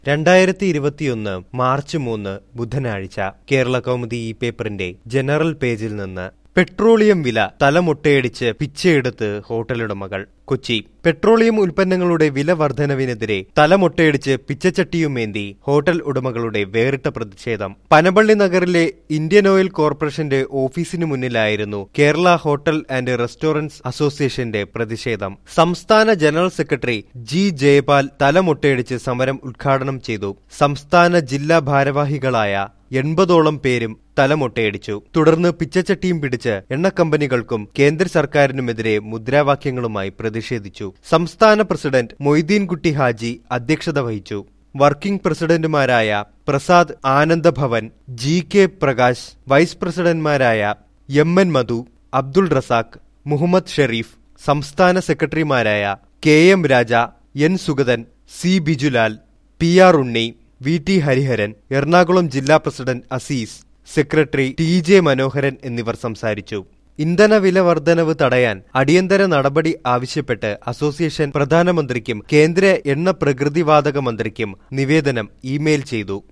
രണ്ടായിരത്തി ഇരുപത്തിയൊന്ന് മാർച്ച് മൂന്ന് ബുധനാഴ്ച കേരള കൗമുദി ഈ പേപ്പറിന്റെ ജനറൽ പേജിൽ നിന്ന് പെട്രോളിയം വില തലമുട്ടയടിച്ച് പിച്ചയെടുത്ത് ഹോട്ടലുടമകൾ കൊച്ചി പെട്രോളിയം ഉൽപ്പന്നങ്ങളുടെ വില വർധനവിനെതിരെ തലമുട്ടയടിച്ച് പിച്ചച്ചട്ടിയുമേന്തി ഹോട്ടൽ ഉടമകളുടെ വേറിട്ട പ്രതിഷേധം പനപള്ളി നഗറിലെ ഇന്ത്യൻ ഓയിൽ കോർപ്പറേഷന്റെ ഓഫീസിനു മുന്നിലായിരുന്നു കേരള ഹോട്ടൽ ആൻഡ് റെസ്റ്റോറന്റ്സ് അസോസിയേഷന്റെ പ്രതിഷേധം സംസ്ഥാന ജനറൽ സെക്രട്ടറി ജി ജയപാൽ തലമുട്ടയടിച്ച് സമരം ഉദ്ഘാടനം ചെയ്തു സംസ്ഥാന ജില്ലാ ഭാരവാഹികളായ എൺപതോളം പേരും തലമൊട്ടയടിച്ചു തുടർന്ന് പിച്ചച്ചട്ടിയും പിടിച്ച് എണ്ണക്കമ്പനികൾക്കും കേന്ദ്ര സർക്കാരിനുമെതിരെ മുദ്രാവാക്യങ്ങളുമായി പ്രതിഷേധിച്ചു സംസ്ഥാന പ്രസിഡന്റ് മൊയ്തീൻകുട്ടി ഹാജി അധ്യക്ഷത വഹിച്ചു വർക്കിംഗ് പ്രസിഡന്റുമാരായ Prasad Anandabhavan G K Prakash vice പ്രസിഡന്റുമാരായ എം എൻ മധു അബ്ദുൾ റസാഖ് മുഹമ്മദ് ഷെരീഫ് സംസ്ഥാന സെക്രട്ടറിമാരായ K M Raja N Sugathan C Bijulal P R Unni V T Hariharan Ernakulam ജില്ലാ president Azeez secretary T J Manoharan എന്നിവർ സംസാരിച്ചു ഇന്ധന വില വർധനവ് തടയാൻ അടിയന്തര നടപടി ആവശ്യപ്പെട്ട് അസോസിയേഷൻ പ്രധാനമന്ത്രിക്കും കേന്ദ്ര എണ്ണ പ്രകൃതിവാതക മന്ത്രിക്കും നിവേദനം ഇമെയിൽ ചെയ്തു